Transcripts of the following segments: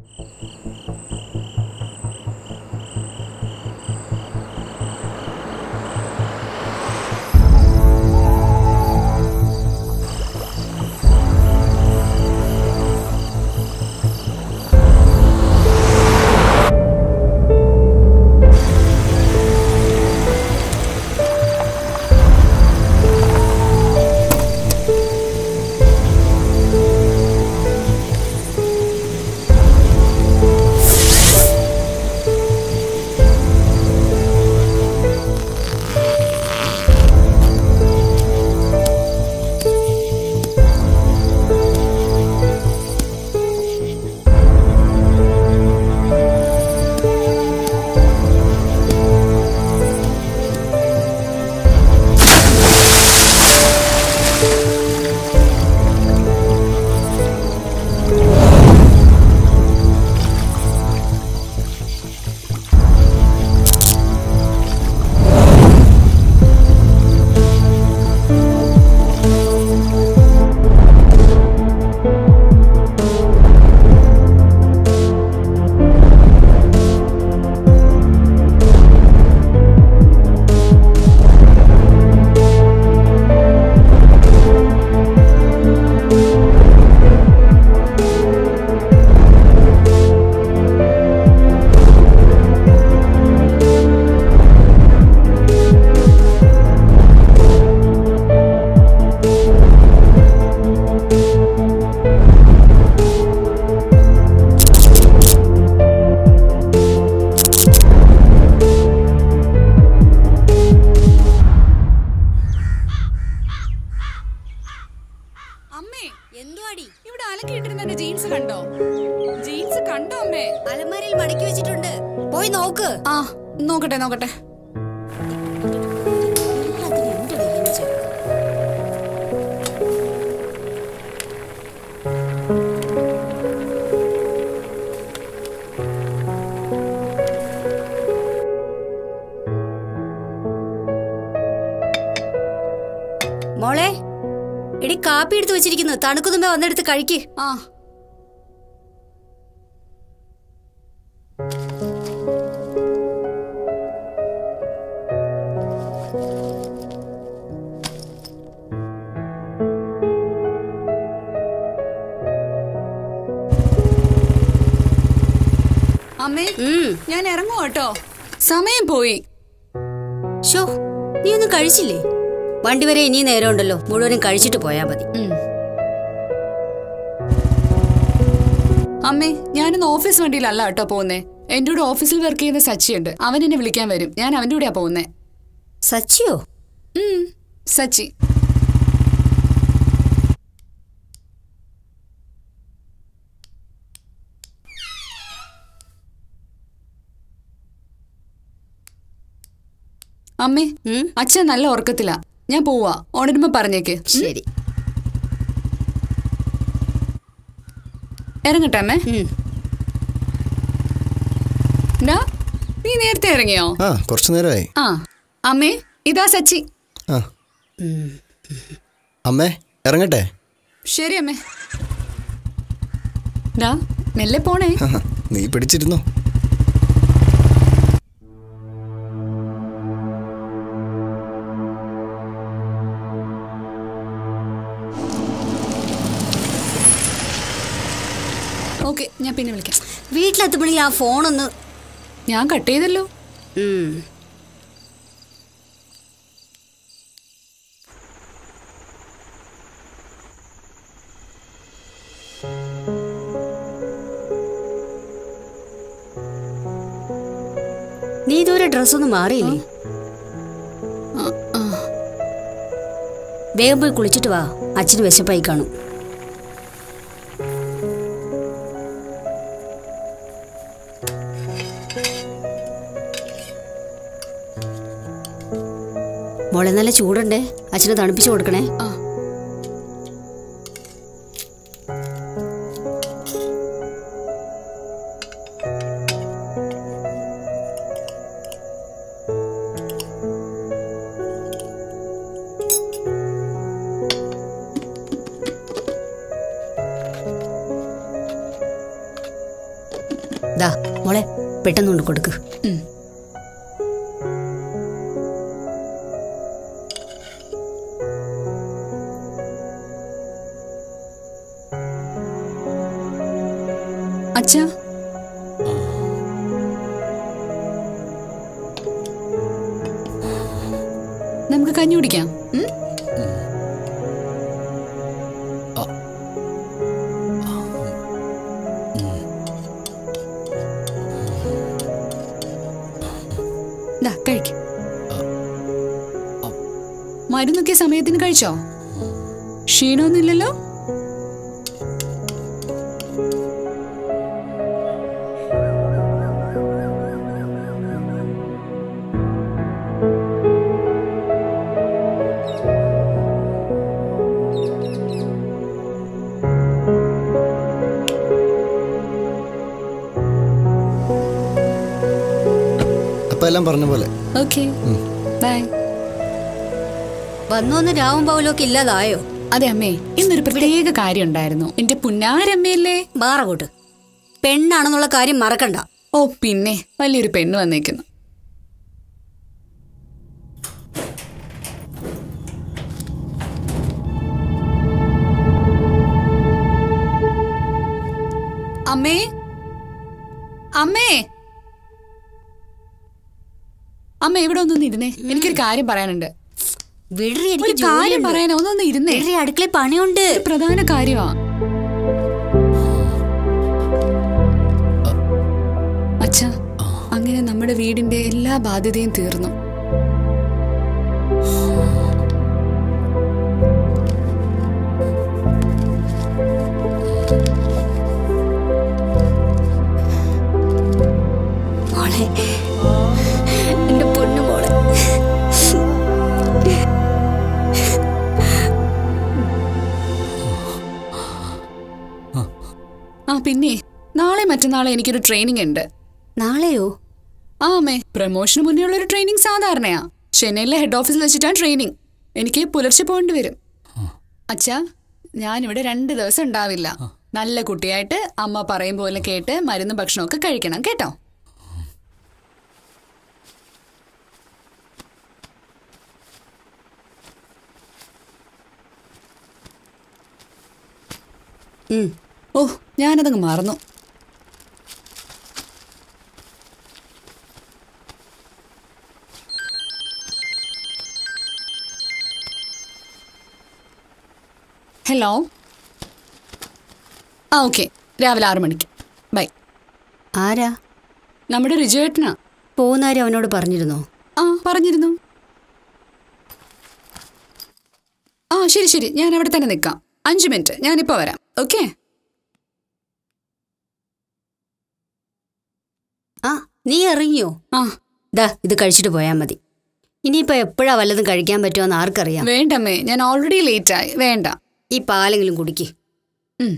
അമ്മേ എന്തുവാടി ഇവിടെ അലക്കിയിട്ടിരുന്ന എന്റെ ജീൻസ് കണ്ടോ ജീൻസ് കണ്ടോ അമ്മേ അലമാരയിൽ മടക്കി വെച്ചിട്ടുണ്ട് പോയി നോക്ക് ആ നോക്കട്ടെ നോക്കട്ടെ മോളെ എടി കാപ്പി എടുത്ത് വെച്ചിരിക്കുന്നു തണുക്കുന്നുമ്പോ വന്നെടുത്ത് കഴിക്ക് ആ അമ്മേ ഉം. ഞാൻ ഇറങ്ങും കേട്ടോ സമയം പോയി ഷോ നീ ഒന്നും കഴിച്ചില്ലേ വണ്ടി വരെ ഇനി നേരം ഉണ്ടല്ലോ മുഴുവനും കഴിച്ചിട്ട് പോയാ മതി ഉം. അമ്മേ ഞാനിന്ന് ഓഫീസ് വണ്ടിയിലല്ല കേട്ടോ പോകുന്നേ എന്റെ കൂടെ ഓഫീസിൽ വർക്ക് ചെയ്യുന്ന സച്ചിയുണ്ട് അവൻ എന്നെ വിളിക്കാൻ വരും ഞാൻ അവന്റെ കൂടെയാ പോകുന്നേ സച്ചിയോ ഉം, സച്ചി അമ്മേ ഉം? അച്ഛൻ നല്ല ഉറക്കത്തിലാ ഞാൻ പോവാ ഓണരുമ്പോ പറഞ്ഞേക്ക് ശരി ഇറങ്ങട്ടെ അമ്മേ ഉം. ഡാ, നീ നേരത്തെ ഇറങ്ങിയോ ആ കുറച്ചു നേരമായി ആ അമ്മേ ഇതാ സച്ചി ആ അമ്മേ ഇറങ്ങട്ടെ ശരി അമ്മേ ഡാ മെല്ലെ പോണേ നീ പിടിച്ചിരുന്നോ ഓക്കെ ഞാൻ പിന്നെ വിളിക്കാം വീട്ടിലെത്തുമ്പോഴേ ആ ഫോണൊന്ന് ഞാൻ കട്ട് ചെയ്തല്ലോ ഉം. നീ ഇതുവരെ ഡ്രസ്സൊന്നും മാറിയില്ലേ വേഗം പോയി കുളിച്ചിട്ട് വാ അച്ഛന് വിശപ്പായി കാണും മോളെ നല്ല ചൂടുണ്ടേ അച്ഛന് തണുപ്പിച്ചു കൊടുക്കണേ ആ ദാ മോളെ പെട്ടെന്ന് കൊണ്ട് കൊടുക്ക് ഉം. അച്ഛാ നമുക്ക് കഞ്ഞി കുടിക്കാം ഉം? ദാ, കഴിക്ക് മരുന്നൊക്കെ സമയത്തിന് കഴിച്ചോ ക്ഷീണമൊന്നുമില്ലല്ലോ അപ്പൊ എല്ലാം പറഞ്ഞ പോലെ ഓക്കെ ബൈ വന്നു വന്ന് രാവും പൗലൊക്കെ ഇല്ലാതായോ അതെ അമ്മേ ഇന്നൊരു പ്രത്യേക കാര്യം ഉണ്ടായിരുന്നു എന്റെ പുന്നാരമ്മയല്ലേ ബാറകൂട്ട് പെണ്ണാണെന്നുള്ള കാര്യം മറക്കണ്ട ഓ പിന്നെ വലിയൊരു പെണ്ണ് വന്നേക്കുന്നു അമ്മേ അമ്മേ അമ്മ ഇവിടെ ഒന്നൊന്ന് ഇരുന്നേ എനിക്കൊരു കാര്യം പറയാനുണ്ട് വിടറി ഒരു എനിക്ക് കാര്യം ജോലിയുണ്ട്. പറയാനോ ഒന്നൊന്ന് ഇരുന്നേ വിടറി അടുക്കളയിൽ പണിയുണ്ട് ഒരു പ്രധാന കാര്യമാ അച്ഛ അങ്ങനെ നമ്മുടെ വീടിന്റെ എല്ലാ ബാധ്യതയും തീർന്നു മോളെ എന്റെ പൊന്നു മോളെ ആ പിന്നെ നാളെ മറ്റന്നാളെ എനിക്കൊരു ട്രെയിനിങ് ഉണ്ട് നാളെയോ ആ അമ്മേ പ്രമോഷന് മുന്നേ ഉള്ള ഒരു ട്രെയിനിങ് സാധാരണയാ ചെന്നൈയിലെ ഹെഡ് ഓഫീസിൽ വെച്ചിട്ടാണ് ട്രെയിനിങ് എനിക്ക് പുലർച്ചെ പോകേണ്ടി വരും അച്ഛാ ഞാനിവിടെ രണ്ട് ദിവസം ഉണ്ടാവില്ല നല്ല കുട്ടിയായിട്ട് അമ്മ പറയും പോലെ കേട്ട് മരുന്നും ഭക്ഷണമൊക്കെ കഴിക്കണം കേട്ടോ ഉം. ഓ ഞാനതങ്ങ് മറന്നു ഹലോ ആ ഓക്കെ രാവിലെ ആറു മണിക്ക് ബൈ ആരാ നമ്മുടെ റിജുവേട്ടനാ പോകുന്നവരെ അവനോട് പറഞ്ഞിരുന്നോ ആ പറഞ്ഞിരുന്നു ആ ശരി ശരി ഞാൻ അവിടെ തന്നെ നിൽക്കാം അഞ്ച് മിനിറ്റ് ഞാനിപ്പോൾ വരാം ഓക്കെ ആ നീ ഇറങ്ങിയോ ആ ദാ ഇത് കഴിച്ചിട്ട് പോയാൽ മതി ഇനിയിപ്പോ എപ്പോഴാ വല്ലതും കഴിക്കാൻ പറ്റുമോന്ന് ആർക്കറിയാം വേണ്ടമ്മേ ഞാൻ ഓൾറെഡി ലേറ്റായി വേണ്ട ഈ പാലെങ്കിലും കുടിക്ക് ഉം.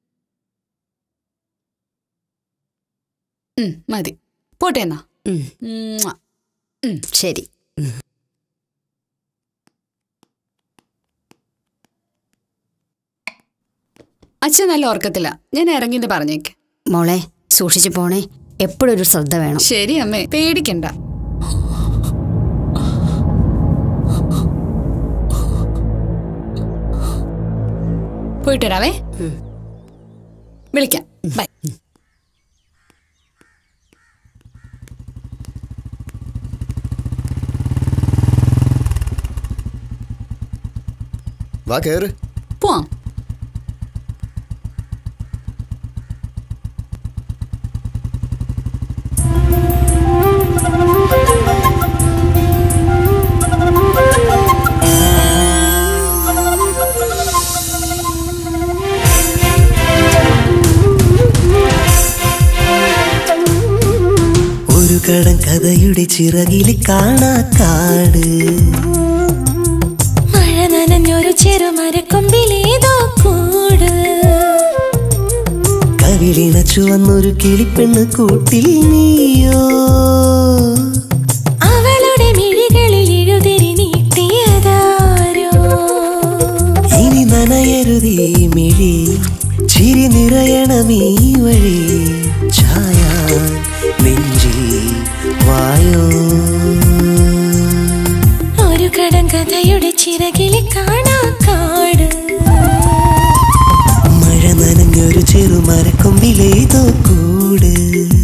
ഉം, മതി പോട്ടെ എന്നാ ഉം, ഉമ്മുവ. ശരി ഉം. അച്ഛൻ നല്ല ഓർക്കത്തില്ല ഞാൻ ഇറങ്ങിന്ന് പറഞ്ഞേക്ക് മോളെ സൂക്ഷിച്ചു പോണേ എപ്പോഴും ഒരു ശ്രദ്ധ വേണം ശരി അമ്മേ പേടിക്കണ്ട പോയിട്ട് വരാവേ ഉം. വിളിക്കാം ബൈ വാ കേറ് പോവാം ഒരു കടം കഥയുടെ ചിറകിൽ കാണാ കാട് മഴ നനഞ്ഞൊരു ചെറുമരക്കൊമ്പിലേതോ കൂട് കവിളിണ ചുവന്നൊരു കിളിപ്പെണ്ണ് കൂട്ടിൽ നീയോ അവളുടെ മിഴികളിൽ എഴുതിരി നീട്ടിയതാരോ ഇനി നനയരുതീ മിഴി ചിരി നിറയണമീ വഴി ഛായാ മരക്കൊമ്പിലേതോ കൂട്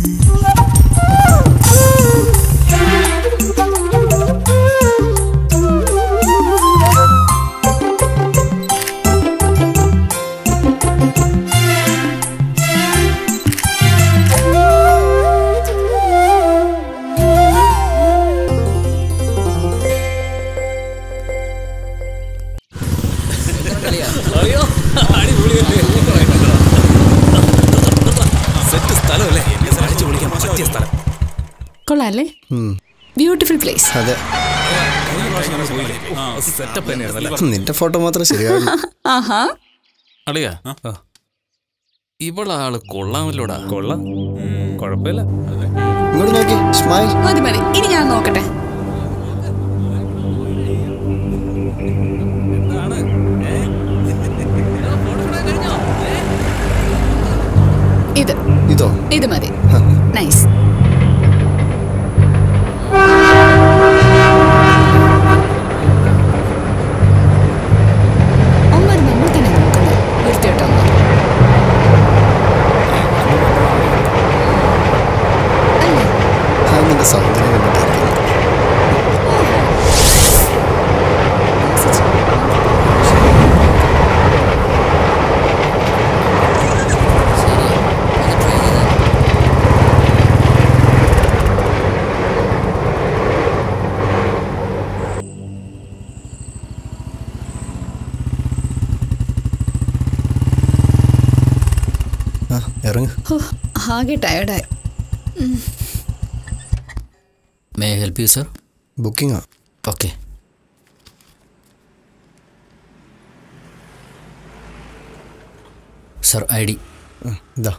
സെറ്റ് സ്ഥലമല്ലേ അടിച്ചു പൊളിക്കാൻ പറ്റിയ സ്ഥലം കൊള്ളാല്ലേ ഉം, ബ്യൂട്ടിഫുൾ പ്ലേസ് അതെ സെറ്റപ്പ് തന്നെയായിരുന്നല്ലേ നിന്റെ ഫോട്ടോ മാത്രം ശരിയാവില്ല ആഹാ അളിയാ ഇവളാള് കൊള്ളാമല്ലോടാ കൊള്ളാം കുഴപ്പമില്ല ഇങ്ങോട്ട് നോക്കി സ്മൈൽ മതി മതി ഇനി ഞാൻ നോക്കട്ടെ ഇത് ഇതോ ഇത് മതി നൈസ് അമ്മ നമ്മൾ തന്നെ നോക്കുന്നത് വൃത്തിയോട്ടോ അമ്മ അല്ലേ അത് നിന്റെ സൗന്ദര്യം കണ്ടിട്ടായിരിക്കും ആ ഇറങ്ങ് ഹോ, ആകെ ടയർഡായി മേ ഹെൽപ്പ് യു സർ ബുക്കിംഗാ ഓക്കെ സർ ഐ ഡി ആ, ഇതാ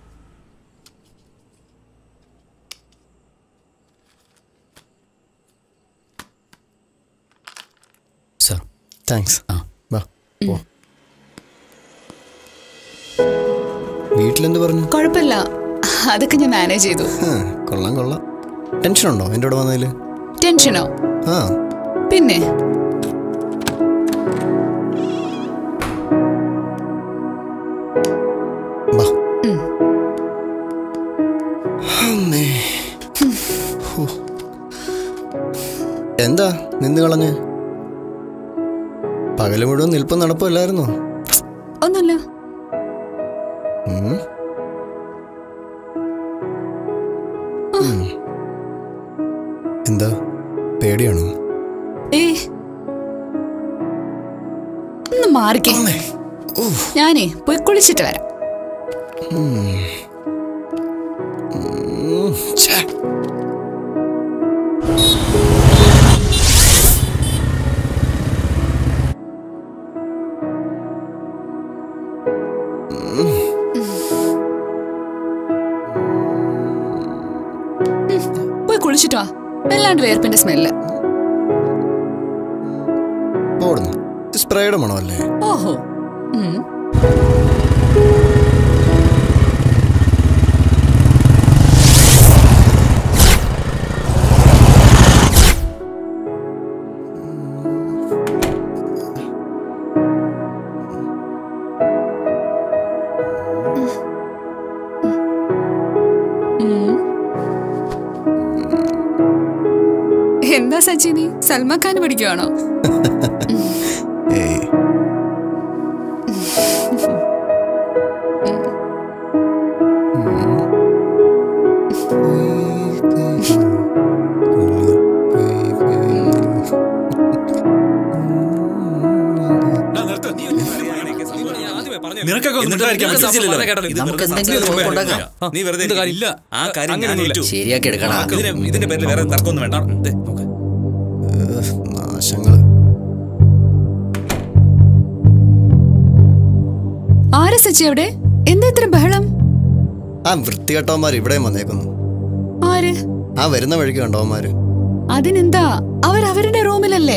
സർ താങ്ക്സ് ആ. വാ പോ വീട്ടിലെന്ത് പറഞ്ഞു കുഴപ്പമില്ല അതൊക്കെ ഞാൻ മാനേജ് ചെയ്തു ആ, കൊള്ളാം കൊള്ളാം ടെൻഷനുണ്ടോ എൻ്റെ കൂടെ വന്നതിൽ ടെൻഷനോ ആ പിന്നെ വാ ഉം. അമ്മേ. ഹോ. എന്താ നിന്ന് കളഞ്ഞ് പകല് മുഴുവൻ നിൽപ്പം നടപ്പല്ലായിരുന്നോ ഒന്നുമില്ല ഉം. ഉം. എന്താ പേടിയാണോ ഏ ഒന്ന് മാറിക്കേ ഓ ഞാനേ പോയി കുളിച്ചിട്ട് വരാം ഉം, ഛെ. പോയി കുളിച്ചിട്ട് വാ വല്ലാണ്ട് വേർപ്പിന്റെ സ്മെല്ല് ഓടുന്നു ഇത് സ്പ്രേയുടെ മണമല്ലേ ഓഹോ ഉം. ഉം. എന്താ സച്ചിനി സൽമാൻ ഖാൻ പഠിക്കുവാണോ ഏയ് നിനക്കൊക്കെ ഒന്നും മിണ്ടാതിരിക്കാൻ പറ്റില്ലല്ലോ. നമുക്ക് എന്തെങ്കിലും ഒരു ഉണ്ടാക്കാം. നീ വെറുതെ എന്ത് കാര്യം? ഇല്ല ആ കാര്യം ഞാൻ അങ്ങനെയൊന്നുമില്ല. ഏറ്റു. ശരിയാക്കി എടുക്കണം. നമുക്ക് ഇതിനെ- ഇതിന്റെ പേരിൽ വേറെ തർക്കമൊന്നും വേണ്ട ദേ, നോക്ക്. ഏഹ്, നാശങ്ങള് ആരാ സച്ചി അവിടെ എന്താ ഇത്ര ബഹളം ആ വൃത്തികെട്ടവന്മാർ ഇവിടെയും വന്നേക്കുന്നു ആര് ആ വരുന്ന വഴിക്ക് കണ്ടവന്മാര് അതിനെന്താ അവർ അവരുടെ റൂമിലല്ലേ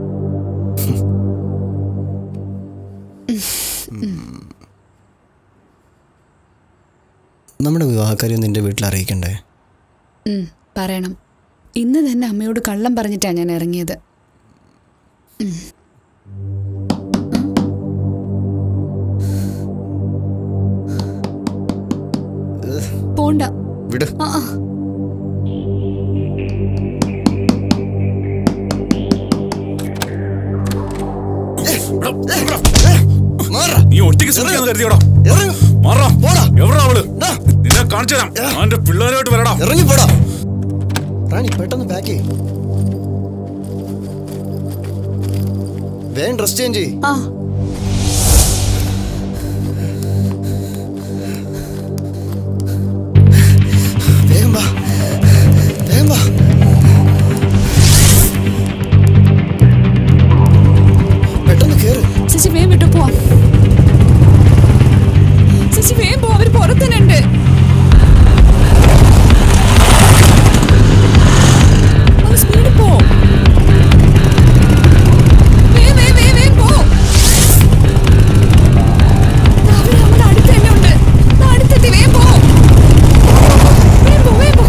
നമ്മുടെ വിവാഹക്കാര്യം നിന്റെ വീട്ടിൽ അറിയിക്കണ്ടേ ഉം, പറയണം ഇന്ന് തന്നെ അമ്മയോട് കള്ളം പറഞ്ഞിട്ടാ ഞാൻ ഇറങ്ങിയത് ഉം. പോണ്ട വിട് ആ ആ. മാറാ നീ ഒറ്റയ്ക്ക് ശ്രമിക്കാന്ന് കരുതിയോടാ ഇറങ്ങ് മാറാ പോടാ. എവിടാ അവള് ദാ. നിന്നെ കാണിച്ചു തരാം അവന്റെ പിള്ളേരോട്ട് വരടാ ഇറങ്ങി പോടാ റാണി പെട്ടെന്ന് പാക്ക് ചെയ്യ് വേഗം ഡ്രസ് ചേഞ്ച് ചെയ്യ് ആ വേഗം വാ വേഗം വാ പെട്ടെന്ന് കേറ് ചേച്ചി വേഗം വിട്ടു പോവാം ചേച്ചി വേഗം പോ അവര് പുറത്തന്നെ സ്പീഡ് പോ വേഗം വേഗം വേഗം വേഗം പോ ദാ അവര് നമ്മുടെ അടുത്ത് തന്നെ ഉണ്ട് ദാ അടുത്തെത്തി വേഗം പോ വേഗം പോ വേഗം പോ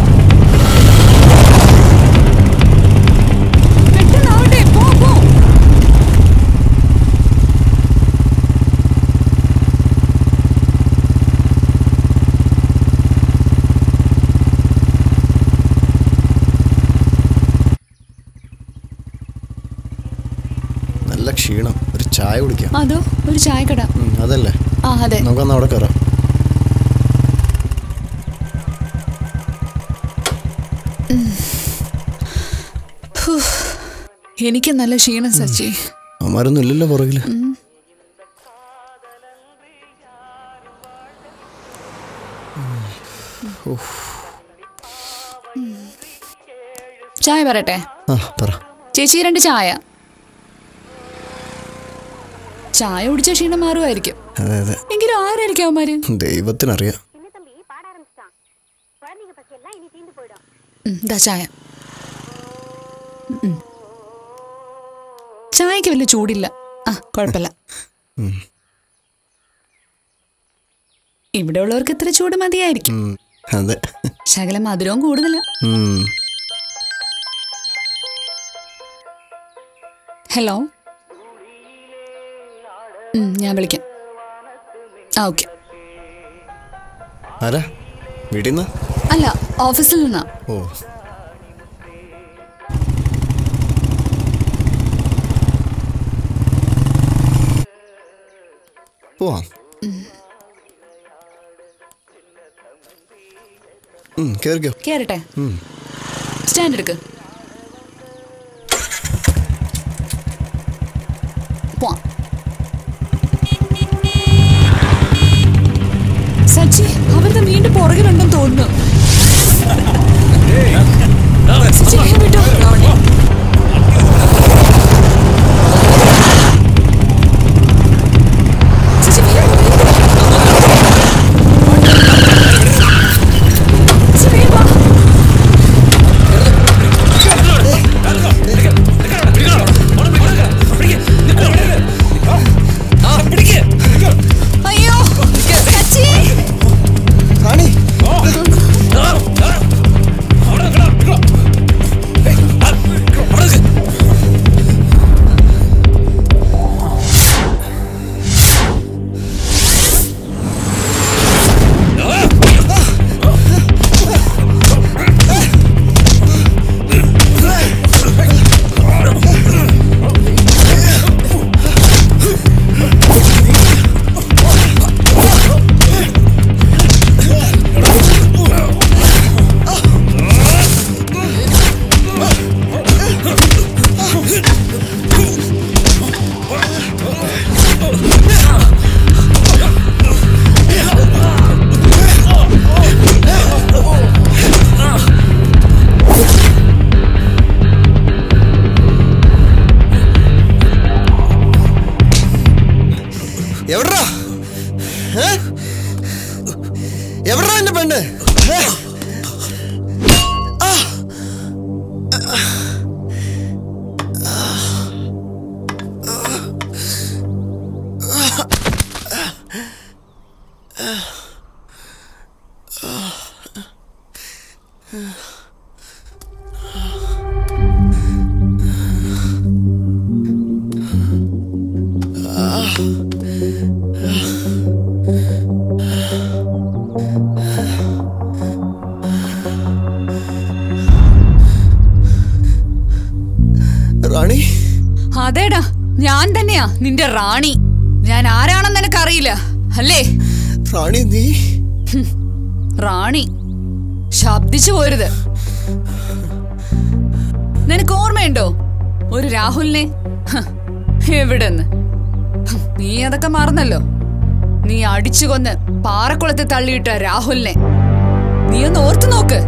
പെട്ടെന്നാവട്ടെ പോ പോ നല്ല ക്ഷീണം ഒരു ചായ കുടിക്കാം അതോ ഒരു ചായക്കട ഉം, അതല്ലേ ആ അതെ നമുക്കന്ന് അവിടെ കയറാം എനിക്ക് നല്ല ക്ഷീണം സച്ചി അവന്മാരൊന്നും ഇല്ലല്ലോ പുറകില് ചായ പറയട്ടെ ആ പറ ചേച്ചി രണ്ട് ചായ ചായ കുടിച്ച ക്ഷീണം മാറുമായിരിക്കും അതെ അതെ എങ്കിലും ആരായിരിക്കും അവന്മാര് ദൈവത്തിനറിയാം ഉം, ദാ ചായ ഉം. ചായക്ക് വലിയ ചൂടില്ല ആ കുഴപ്പമില്ല ഇവിടെ ഉള്ളവർക്ക് ഇത്ര ചൂട് മതിയായിരിക്കും ഉം, അതെ ശകലം മധുരവും കൂടുതലാ ഉം. ഹലോ ഉം, ഞാൻ വിളിക്കാം ആ ഓക്കെ ആരാ വീട്ടിൽ നിന്ന് അല്ല ഓഫീസിൽ നിന്നാ ഓ പോവാം ഉം, കേറിക്കോ കേറട്ടെ സ്റ്റാൻഡ് എടുക്ക് പോവാം സച്ചി അവരുടെ വീണ്ടും പുറകിലുണ്ടെന്ന് തോന്നുന്നു സച്ചി വേഗം വിട്ടോ സച്ചി വേഗം സച്ചി വേഗം വാ അയ്യോ സച്ചി റാണി എവിടാ എവിടാ എന്റെ പെണ്ണ് ഏ? ആ. അതേടാ ഞാൻ തന്നെയാ നിന്റെ റാണി ഞാൻ ആരാണെന്ന് നിനക്കറിയില്ല അല്ലേ റാണി നീ റാണി ശബ്ദിച്ചു പോരുത് നിനക്ക് ഓർമ്മയുണ്ടോ ഒരു രാഹുലിനെ ഹ, എവിടെന്ന് ഹ്, നീ അതൊക്കെ മറന്നല്ലോ നീ അടിച്ചു കൊന്ന് പാറക്കുളത്ത് തള്ളിയിട്ട രാഹുലിനെ നീ ഒന്ന് ഓർത്തു നോക്ക്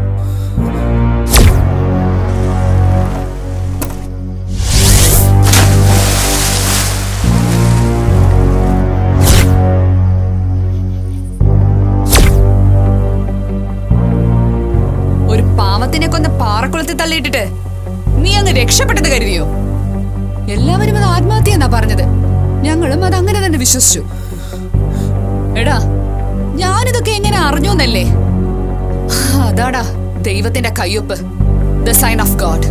ഒരു പാവത്തിനെ കൊന്ന് പാറക്കുളത്തിൽ തള്ളിയിട്ടിട്ട് നീ അങ്ങ് രക്ഷപ്പെട്ടത് കരുതിയോ എല്ലാവരും അത് ആത്മഹത്യ എന്നാ പറഞ്ഞത് ഞങ്ങളും അത് അങ്ങനെ തന്നെ വിശ്വസിച്ചു എടാ ഞാനിതൊക്കെ എങ്ങനെ അറിഞ്ഞു എന്നല്ലേ അതാടാ ദൈവത്തിന്റെ കയ്യൊപ്പ് ദ സൈൻ ഓഫ് ഗോഡ്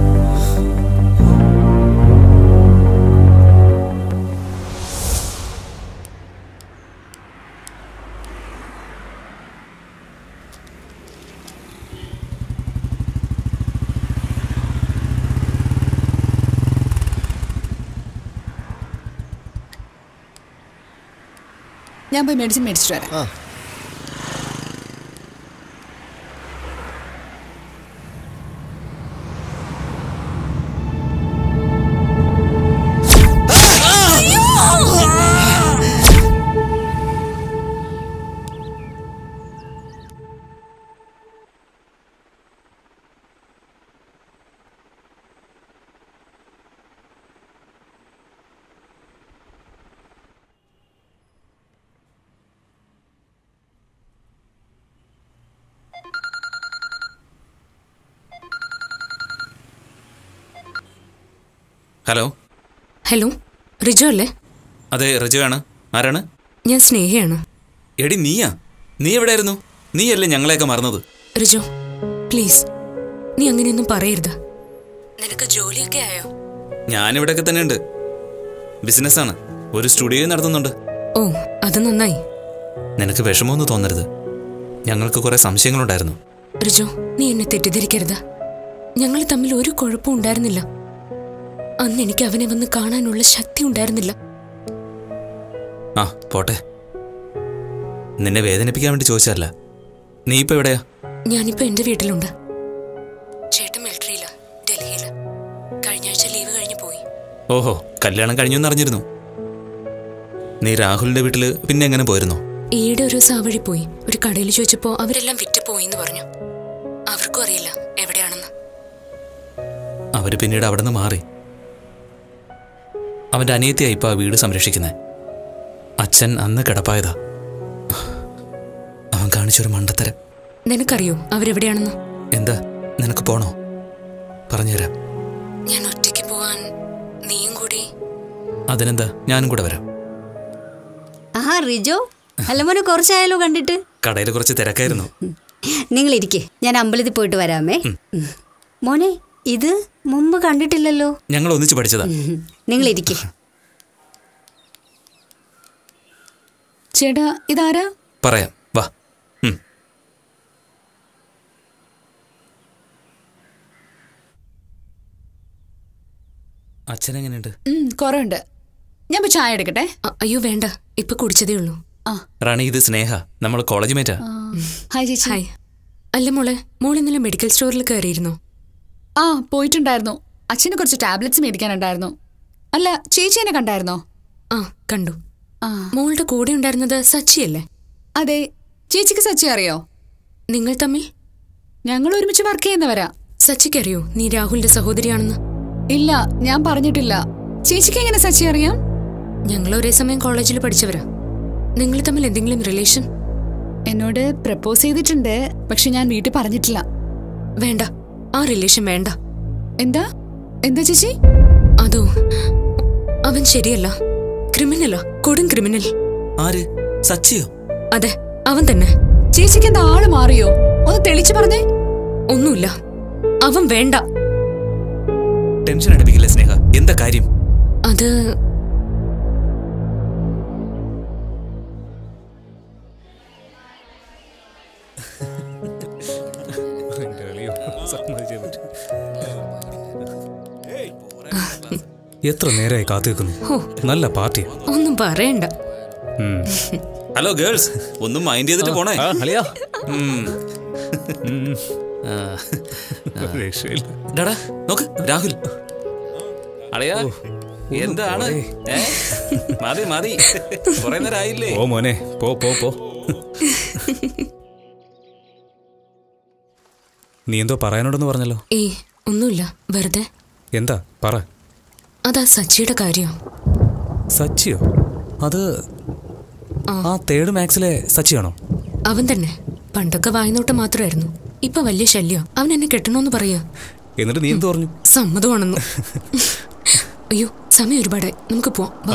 ഞാൻ പോയി മെഡിസിൻ മേടിച്ചിട്ട് വരാം ആ ഹലോ ഹലോ റിജു അല്ലേ അതെ റിജുവാണ് ആരാണ് ഞാൻ സ്നേഹയാണ് എടി നീയാ നീ എവിടെയായിരുന്നു നീയല്ലേ ഞങ്ങളെയൊക്കെ മറന്നത് റിജു പ്ലീസ് നീ അങ്ങനെയൊന്നും പറയരുത് നിനക്ക് ജോലിയൊക്കെ ആയോ ഞാനിവിടെയൊക്കെ തന്നെ ഉണ്ട് ബിസിനസ്സാണ് ഒരു സ്റ്റുഡിയോ നടത്തുന്നുണ്ട് ഓ അത് നന്നായി നിനക്ക് വിഷമമൊന്നും തോന്നരുത് ഞങ്ങൾക്ക് കുറെ സംശയങ്ങളുണ്ടായിരുന്നു റിജു നീ എന്നെ തെറ്റിദ്ധരിക്കരുത് ഞങ്ങൾ തമ്മിൽ ഒരു കുഴപ്പവും ഉണ്ടായിരുന്നില്ല അന്ന് എനിക്ക് അവനെ വന്ന് കാണാനുള്ള ശക്തി ഉണ്ടായിരുന്നില്ല ആ പോട്ടെ നിന്നെ വേദനിപ്പിക്കാൻ വേണ്ടി ചോദിച്ചതല്ല നീ ഇപ്പൊ എവിടെയാ ഞാനിപ്പോ എന്റെ വീട്ടിലുണ്ട് ചേട്ടൻ മിലിറ്ററിയില്ല ഡൽഹിയില് കഴിഞ്ഞ ആഴ്ച ലീവ് കഴിഞ്ഞ് പോയി ഓഹോ കല്യാണം കഴിഞ്ഞു അറിഞ്ഞിരുന്നു നീ രാഹുലിന്റെ വീട്ടില് പിന്നെ എങ്ങനെ പോയിരുന്നോ ഈയിടെ ഒരു സാവഴി പോയി ഒരു കടയിൽ ചോദിച്ചപ്പോ അവരെല്ലാം വിറ്റ് പോയി എന്ന് പറഞ്ഞു അവർക്കും അറിയില്ല എവിടെയാണെന്ന് അവര് പിന്നീട് അവിടെ നിന്ന് മാറി അവന്റെ അനിയത്തിയായി ഇപ്പൊ ആ വീട് സംരക്ഷിക്കുന്നത് അച്ഛൻ അന്ന് കിടപ്പായതാ അവൻ കാണിച്ചൊരു മണ്ടത്തരം നിനക്കറിയോ അവരെവിടെയാണെന്ന് എന്താ നിനക്ക് പോണോ പറഞ്ഞുതരാം ഞാൻ ഒറ്റയ്ക്ക് പോവാൻ നീയും കൂടി അതിനെന്താ ഞാനും കൂടെ വരാം ആഹാ റിജോ അല്ല മോനെ കുറച്ചായാലോ കണ്ടിട്ട് കടയിൽ കുറച്ച് തിരക്കായിരുന്നു നിങ്ങൾ ഇരിക്കെ ഞാൻ അമ്പലത്തിൽ പോയിട്ട് വരാമേ ഉം. മോനെ ഇത് മുമ്പ് കണ്ടിട്ടില്ലല്ലോ ഞങ്ങൾ ഒന്നിച്ച് പഠിച്ചതാ നിങ്ങൾ ഇരിക്കെ ചേട്ടാ ഇതാരാ പറയാം വാ ഉം. അച്ഛൻ എങ്ങനെയുണ്ട് ഉം, കുറവുണ്ട് ഞാൻ പോയി ചായ എടുക്കട്ടെ അ- അയ്യോ വേണ്ട ഇപ്പൊ കുടിച്ചതേ ഉള്ളൂ ആ റാണി ഇത് സ്നേഹ നമ്മൾ കോളേജ് മേറ്റാ ആ, ഹായ് ചേച്ചി ഹായ് അല്ല മോളെ മോൾ ഇന്നലെ മെഡിക്കൽ സ്റ്റോറിൽ കയറിയിരുന്നോ ആ പോയിട്ടുണ്ടായിരുന്നു അച്ഛന് കുറച്ച് ടാബ്ലറ്റ്സ് മേടിക്കാനുണ്ടായിരുന്നു അല്ല ചേച്ചി എന്നെ കണ്ടായിരുന്നോ ആ കണ്ടു ആ മോളുടെ കൂടെ ഉണ്ടായിരുന്നത് സച്ചിയല്ലേ അതെ ചേച്ചിക്ക് സച്ചി അറിയോ നിങ്ങൾ തമ്മിൽ ഞങ്ങൾ ഒരുമിച്ച് വർക്ക് ചെയ്യുന്നവരാ സച്ചിക്കറിയോ നീ രാഹുലിന്റെ സഹോദരിയാണെന്ന് ഇല്ല ഞാൻ പറഞ്ഞിട്ടില്ല ചേച്ചിക്ക് എങ്ങനെ സച്ചി അറിയാം ഞങ്ങൾ ഒരേ സമയം കോളേജിൽ പഠിച്ചവരാ നിങ്ങൾ തമ്മിൽ എന്തെങ്കിലും റിലേഷൻ എന്നോട് പ്രപ്പോസ് ചെയ്തിട്ടുണ്ട് പക്ഷെ ഞാൻ വീട്ടിൽ പറഞ്ഞിട്ടില്ല വേണ്ട ആ റിലേഷൻ വേണ്ട എന്താ എന്താ ചേച്ചി അതോ അവൻ ശരിയല്ല ക്രിമിനലാ കൊടും ക്രിമിനൽ ആര് സച്ചിയോ അതെ അവൻ തന്നെ ചേച്ചിക്ക് എന്താ ആള് മാറിയോ ഒന്ന് തെളിച്ചു പറഞ്ഞേ ഒന്നുമില്ല അവൻ വേണ്ട ടെൻഷൻ അടുപ്പിക്കില്ല സ്നേഹ എന്താ കാര്യം അത് എത്ര നേരമായി കാത്തു നിൽക്കുന്നു നല്ല പാർട്ടിയാ ഒന്നും പറയണ്ട ഹലോ ഗേൾസ് ഒന്നും മൈൻഡ് ചെയ്തിട്ട് പോണേ അളിയാ ഉം. ആ. രക്ഷയില്ല ഡാടാ നോക്ക് രാഹുൽ അളയാ എന്താണ് ഏ? മതി മതി കുറെ നേരം ആയില്ലേ പോ മോനെ പോ പോ പോ നീ എന്തോ പറയാനുണ്ടെന്ന് പറഞ്ഞല്ലോ ഏയ് ഒന്നുമില്ല വെറുതെ എന്താ പറ അതാ സച്ചിയുടെ കാര്യം സച്ചിയോ അത് ആ തേർഡ് മാക്സിലെ സച്ചിയാണോ അവൻ തന്നെ പണ്ടൊക്കെ വായ്നോട്ട് മാത്രമായിരുന്നു ഇപ്പൊ വലിയ ശല്യം അവൻ എന്നെ കെട്ടണോന്ന് പറയാ എന്നിട്ട് നീ എന്ത് പറഞ്ഞു സമ്മതമാണെന്ന് അയ്യോ സമയം ഒരുപാടായി നമുക്ക് പോവാം വാ.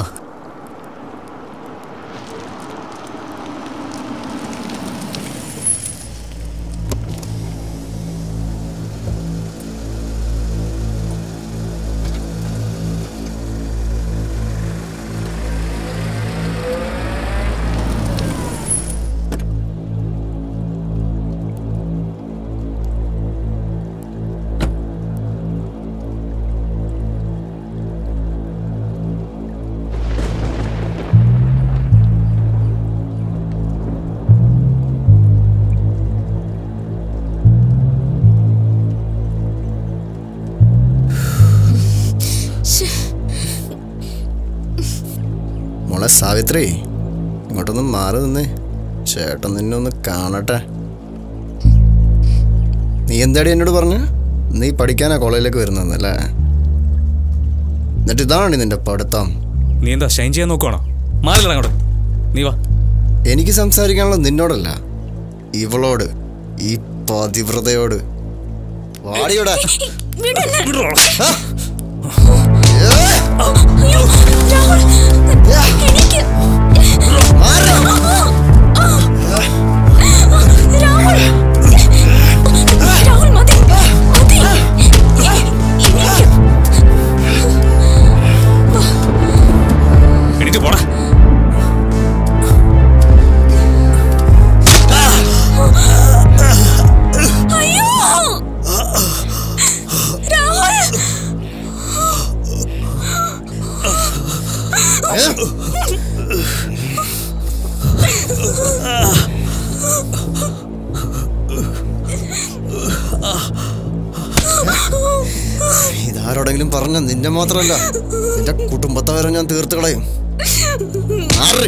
മോളെ സാവിത്രി ഇങ്ങോട്ടൊന്ന് മാറി നിന്നേ ചേട്ടൻ നിന്നെ ഒന്ന് കാണട്ടെ നീ എന്താടി എന്നോട് പറഞ്ഞു നീ പഠിക്കാനാ കോളേജിലേക്ക് വരുന്നതെന്നല്ലേ എന്നിട്ട് ഇതാണ് നിന്റെ പഠിത്തം നീ എന്താ ഷൈൻ ചെയ്യാൻ നോക്കുവാണോ മാറില്ല അങ്ങോട്ട് നീ വാ എനിക്ക് സംസാരിക്കാനുള്ള നിന്നോടല്ല ഇവളോട് ഈ പതിവ്രതയോട് വാടിയോടെ ആ! ഏ! മാറ്! എണീറ്റ് പോടാ ഇതാരോടെങ്കിലും പറഞ്ഞ നിന്നെ മാത്രമല്ല നിന്റെ കുടുംബത്തെ വരെ ഞാൻ തീർത്ത് കളയും മാറ്!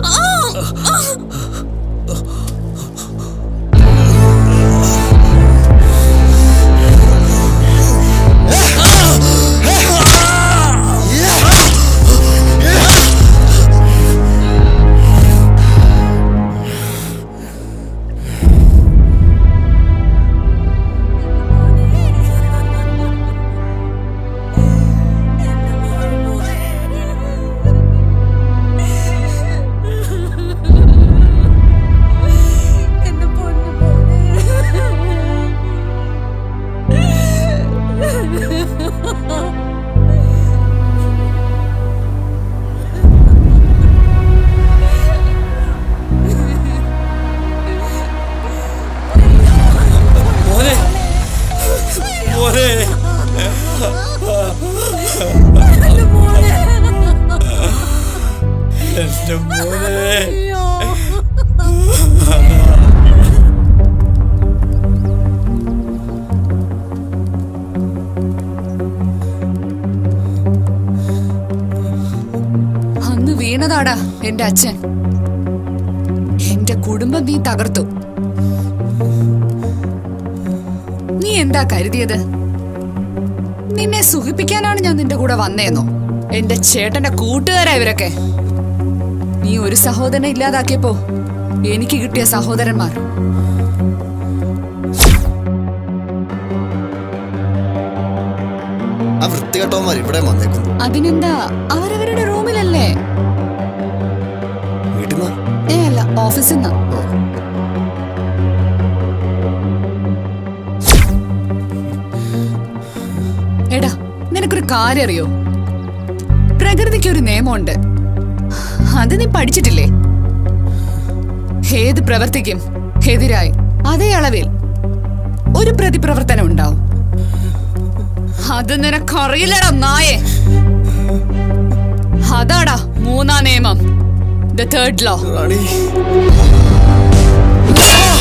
മോനെ മോനെ എന്റെ മോനെ അന്ന് വീണതാടാ എന്റെ അച്ഛൻ എന്റെ കുടുംബം നീ തകർത്തു നീ എന്താ കരുതിയത് നിന്നെ സുഖിപ്പിക്കാനാണ് ഞാൻ നിന്റെ കൂടെ വന്നേന്നോ എന്റെ ചേട്ടന്റെ കൂട്ടുകാരാ ഇവരൊക്കെ നീ ഒരു സഹോദരനെ ഇല്ലാതാക്കിയപ്പോ എനിക്ക് കിട്ടിയ സഹോദരന്മാർ ആ വൃത്തികെട്ടവന്മാർ ഇവിടെ വന്നേക്കുന്നു അതിനെന്താ അവരവരുടെ റൂമിലല്ലേ വീട്ടിൽ നിന്ന് ഏ അല്ല ഓഫീസിൽ നിന്ന് എടാ നിനക്കൊരു കാര്യം അറിയോ പ്രകൃതിക്ക് ഒരു നിയമമുണ്ട് അത് നീ പഠിച്ചിട്ടില്ലേ ഏത് പ്രവർത്തിക്കും എതിരായി അതേ അളവിൽ ഒരു പ്രതിപ്രവർത്തനം ഉണ്ടാവും അത് നിനക്കറിയില്ലടാ നായേ അതാടാ മൂന്നാം നിയമം ദ തേർഡ് ലോ റാണി ആ